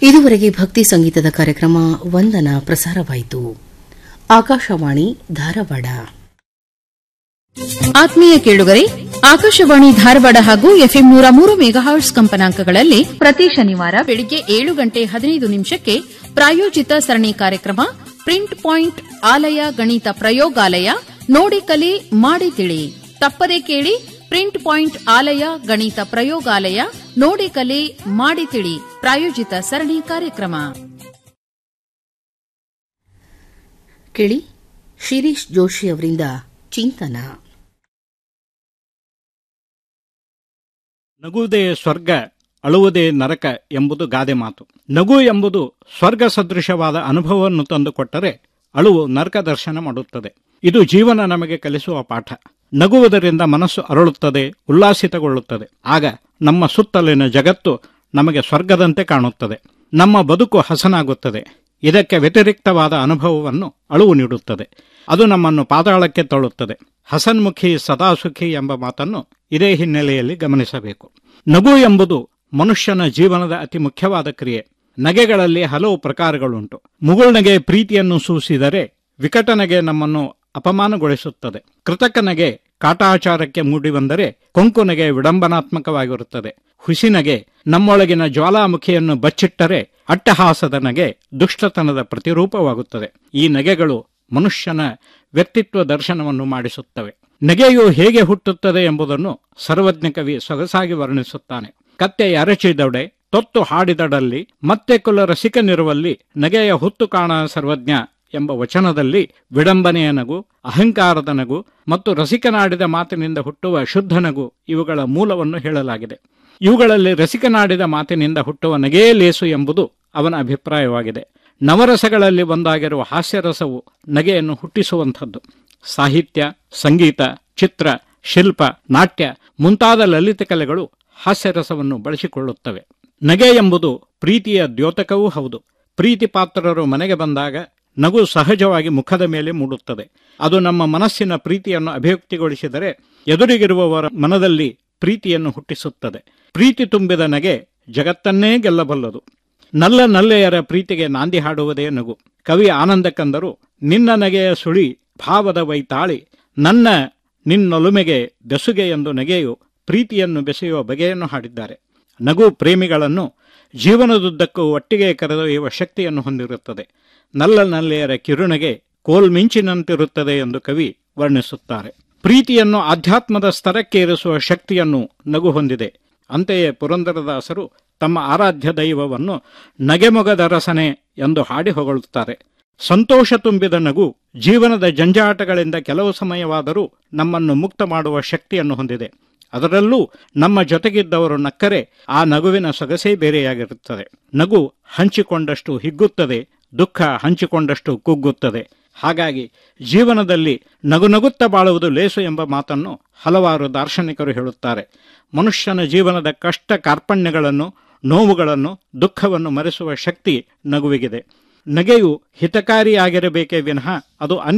ಇದುವರೆಗೆ ಭಕ್ತಿ ಸಂಗೀತದ ಕಾರ್ಯಕ್ರಮ ವಂದನ ಪ್ರಸಾರವಾಯಿತು ಆಕಾಶವಾಣಿ ಧಾರವಾಡ ಆತ್ಮೀಯ ಕೇಳುಗರೆ ಆಕಾಶವಾಣಿ ಧಾರವಾಡ ಹಾಗೂ ಎಫ್ಎಂ ನೂರ ಮೂರು ಮೆಗಾಹರ್ಟ್ಸ್ ಕಂಪನಾಂಕಗಳಲ್ಲಿ ಪ್ರತಿ ಶನಿವಾರ ಬೆಳಿಗ್ಗೆ ಏಳು ಗಂಟೆ ಹದಿನೈದು ನಿಮಿಷಕ್ಕೆ ಪ್ರಾಯೋಜಿತ ಸರಣಿ ಕಾರ್ಯಕ್ರಮ ಪ್ರಿಂಟ್ ಪಾಯಿಂಟ್ ಆಲಯ ಗಣಿತ ಪ್ರಯೋಗಾಲಯ ನೋಡಿ ಕಲಿ ಮಾಡಿ ತಿಳಿ ತಪ್ಪದೆ ಕೇಳಿ ಪ್ರಿಂಟ್ ಪಾಯಿಂಟ್ ಆಲಯ ಗಣಿತ ಪ್ರಯೋಗಾಲಯ ನೋಡಿ ಕಲಿ ಮಾಡಿ ತಿಳಿ ಪ್ರಾಯೋಜಿತ ಸರಣಿ ಕಾರ್ಯಕ್ರಮ ಕೇಳಿ ಶಿರೀಶ್ ಜೋಶಿ ಅವರಿಂದ ಚಿಂತನ ನಗುವುದೇ ಸ್ವರ್ಗ ಅಳುವುದೇ ನರಕ ಎಂಬುದು ಗಾದೆ ಮಾತು ನಗು ಎಂಬುದು ಸ್ವರ್ಗ ಸದೃಶವಾದ ಅನುಭವವನ್ನು ತಂದುಕೊಟ್ಟರೆ ಅಳುವು ನರಕ ದರ್ಶನ ಮಾಡುತ್ತದೆ ಇದು ಜೀವನ ನಮಗೆ ಕಲಿಸುವ ಪಾಠ ನಗುವುದರಿಂದ ಮನಸ್ಸು ಅರಳುತ್ತದೆ ಉಲ್ಲಾಸಿತಗೊಳ್ಳುತ್ತದೆ ಆಗ ನಮ್ಮ ಸುತ್ತಲಿನ ಜಗತ್ತು ನಮಗೆ ಸ್ವರ್ಗದಂತೆ ಕಾಣುತ್ತದೆ ನಮ್ಮ ಬದುಕು ಹಸನಾಗುತ್ತದೆ ಇದಕ್ಕೆ ವ್ಯತಿರಿಕ್ತವಾದ ಅನುಭವವನ್ನು ಅಳುವು ನೀಡುತ್ತದೆ ಅದು ನಮ್ಮನ್ನು ಪಾತಾಳಕ್ಕೆ ತಳ್ಳುತ್ತದೆ ಹಸನ್ಮುಖಿ ಸದಾಸುಖಿ ಎಂಬ ಮಾತನ್ನು ಇದೇ ಹಿನ್ನೆಲೆಯಲ್ಲಿ ಗಮನಿಸಬೇಕು ನಗು ಎಂಬುದು ಮನುಷ್ಯನ ಜೀವನದ ಅತಿ ಮುಖ್ಯವಾದ ಕ್ರಿಯೆ ನಗೆಗಳಲ್ಲಿ ಹಲವು ಪ್ರಕಾರಗಳುಂಟು ಮುಗುಳ್ನಗೆ ಪ್ರೀತಿಯನ್ನು ಸೂಸಿದರೆ ವಿಕಟನಗೆ ನಮ್ಮನ್ನು ಅಪಮಾನಗೊಳಿಸುತ್ತದೆ ಕೃತಕನಗೆ ಕಾಟಾಚಾರಕ್ಕೆ ಮೂಡಿ ಬಂದರೆ ಕೊಂಕುನಗೆ ವಿಡಂಬನಾತ್ಮಕವಾಗಿರುತ್ತದೆ ಹುಸಿನಗೆ ನಮ್ಮೊಳಗಿನ ಜ್ವಾಲಾಮುಖಿಯನ್ನು ಬಚ್ಚಿಟ್ಟರೆ ಅಟ್ಟಹಾಸದ ನಗೆ ದುಷ್ಟತನದ ಪ್ರತಿರೂಪವಾಗುತ್ತದೆ ಈ ನಗೆಗಳು ಮನುಷ್ಯನ ವ್ಯಕ್ತಿತ್ವ ದರ್ಶನವನ್ನು ಮಾಡಿಸುತ್ತವೆ ನಗೆಯು ಹೇಗೆ ಹುಟ್ಟುತ್ತದೆ ಎಂಬುದನ್ನು ಸರ್ವಜ್ಞ ಕವಿ ಸೊಗಸಾಗಿ ವರ್ಣಿಸುತ್ತಾನೆ ಕತ್ತೆ ಎರಚಿದೊಡೆ ತೊತ್ತು ಹಾಡಿದಡಲ್ಲಿ ಮತ್ತೆ ಕುಲ ರಸಿಕನಿರುವಲ್ಲಿ ನಗೆಯ ಹುತ್ತು ಕಾಣ ಸರ್ವಜ್ಞ ಎಂಬ ವಚನದಲ್ಲಿ ವಿಡಂಬನೆಯ ನಗು ಅಹಂಕಾರದ ನಗು ಮತ್ತು ರಸಿಕನಾಡಿದ ಮಾತಿನಿಂದ ಹುಟ್ಟುವ ಶುದ್ಧ ನಗು ಇವುಗಳ ಮೂಲವನ್ನು ಹೇಳಲಾಗಿದೆ ಇವುಗಳಲ್ಲಿ ರಸಿಕನಾಡಿದ ಮಾತಿನಿಂದ ಹುಟ್ಟುವ ನಗೇ ಲೇಸು ಎಂಬುದು ಅವನ ಅಭಿಪ್ರಾಯವಾಗಿದೆ ನವರಸಗಳಲ್ಲಿ ಒಂದಾಗಿರುವ ಹಾಸ್ಯರಸವು ನಗೆಯನ್ನು ಹುಟ್ಟಿಸುವಂಥದ್ದು ಸಾಹಿತ್ಯ ಸಂಗೀತ ಚಿತ್ರ ಶಿಲ್ಪ ನಾಟ್ಯ ಮುಂತಾದ ಲಲಿತ ಕಲೆಗಳು ಹಾಸ್ಯರಸವನ್ನು ಬಳಸಿಕೊಳ್ಳುತ್ತವೆ ನಗೆ ಎಂಬುದು ಪ್ರೀತಿಯ ದ್ಯೋತಕವೂ ಹೌದು ಪ್ರೀತಿ ಪಾತ್ರರು ಮನೆಗೆ ಬಂದಾಗ ನಗು ಸಹಜವಾಗಿ ಮುಖದ ಮೇಲೆ ಮೂಡುತ್ತದೆ ಅದು ನಮ್ಮ ಮನಸ್ಸಿನ ಪ್ರೀತಿಯನ್ನು ಅಭಿವ್ಯಕ್ತಿಗೊಳಿಸಿದರೆ ಎದುರಿಗಿರುವವರ ಮನದಲ್ಲಿ ಪ್ರೀತಿಯನ್ನು ಹುಟ್ಟಿಸುತ್ತದೆ ಪ್ರೀತಿ ತುಂಬಿದ ನಗೆ ಜಗತ್ತನ್ನೇ ಗೆಲ್ಲಬಲ್ಲದು ನಲ್ಲ ನಲ್ಲೆಯರ ಪ್ರೀತಿಗೆ ನಾಂದಿ ಹಾಡುವುದೇ ನಗು ಕವಿ ಆನಂದ ಕಂದರು ನಿನ್ನ ನಗೆಯ ಸುಳಿ ಭಾವದ ವೈತಾಳಿ ನನ್ನ ನಿನ್ನೊಲುಮೆಗೆ ಬೆಸುಗೆ ಎಂದು ನಗೆಯು ಪ್ರೀತಿಯನ್ನು ಬೆಸೆಯುವ ಬಗೆಯನ್ನು ಹಾಡಿದ್ದಾರೆ ನಗು ಪ್ರೇಮಿಗಳನ್ನು ಜೀವನದುದ್ದಕ್ಕೂ ಒಟ್ಟಿಗೆ ಕರೆದೊಯ್ಯುವ ಶಕ್ತಿಯನ್ನು ಹೊಂದಿರುತ್ತದೆ ನಲ್ಲ ನಲ್ಲೆಯರ ಕಿರುನಗೆ ಕೋಲ್ಮಿಂಚಿನಂತಿರುತ್ತದೆ ಎಂದು ಕವಿ ವರ್ಣಿಸುತ್ತಾರೆ ಪ್ರೀತಿಯನ್ನು ಆಧ್ಯಾತ್ಮದ ಸ್ತರಕ್ಕೇರಿಸುವ ಶಕ್ತಿಯನ್ನು ನಗು ಹೊಂದಿದೆ ಅಂತೆಯೇ ಪುರಂದರದಾಸರು ತಮ್ಮ ಆರಾಧ್ಯ ದೈವವನ್ನು ನಗೆಮೊಗದ ರಸನೆ ಎಂದು ಹಾಡಿ ಹೊಗಳುತ್ತಾರೆ ಸಂತೋಷ ತುಂಬಿದ ನಗು ಜೀವನದ ಜಂಜಾಟಗಳಿಂದ ಕೆಲವು ಸಮಯವಾದರೂ ನಮ್ಮನ್ನು ಮುಕ್ತ ಮಾಡುವ ಶಕ್ತಿಯನ್ನು ಹೊಂದಿದೆ ಅದರಲ್ಲೂ ನಮ್ಮ ಜೊತೆಗಿದ್ದವರು ನಕ್ಕರೆ ಆ ನಗುವಿನ ಸೊಗಸೇ ಬೇರೆಯಾಗಿರುತ್ತದೆ ನಗು ಹಂಚಿಕೊಂಡಷ್ಟು ಹಿಗ್ಗುತ್ತದೆ ದುಃಖ ಹಂಚಿಕೊಂಡಷ್ಟು ಕುಗ್ಗುತ್ತದೆ ಹಾಗಾಗಿ ಜೀವನದಲ್ಲಿ ನಗುನಗುತ್ತ ಬಾಳುವುದು ಲೇಸು ಎಂಬ ಮಾತನ್ನು ಹಲವಾರು ದಾರ್ಶನಿಕರು ಹೇಳುತ್ತಾರೆ ಮನುಷ್ಯನ ಜೀವನದ ಕಷ್ಟ ಕಾರ್ಪಣ್ಯಗಳನ್ನು ನೋವುಗಳನ್ನು ದುಃಖವನ್ನು ಮರೆಸುವ ಶಕ್ತಿ ನಗುವಿಗಿದೆ ನಗೆಯು ಹಿತಕಾರಿಯಾಗಿರಬೇಕೇ ವಿನಃ ಅದು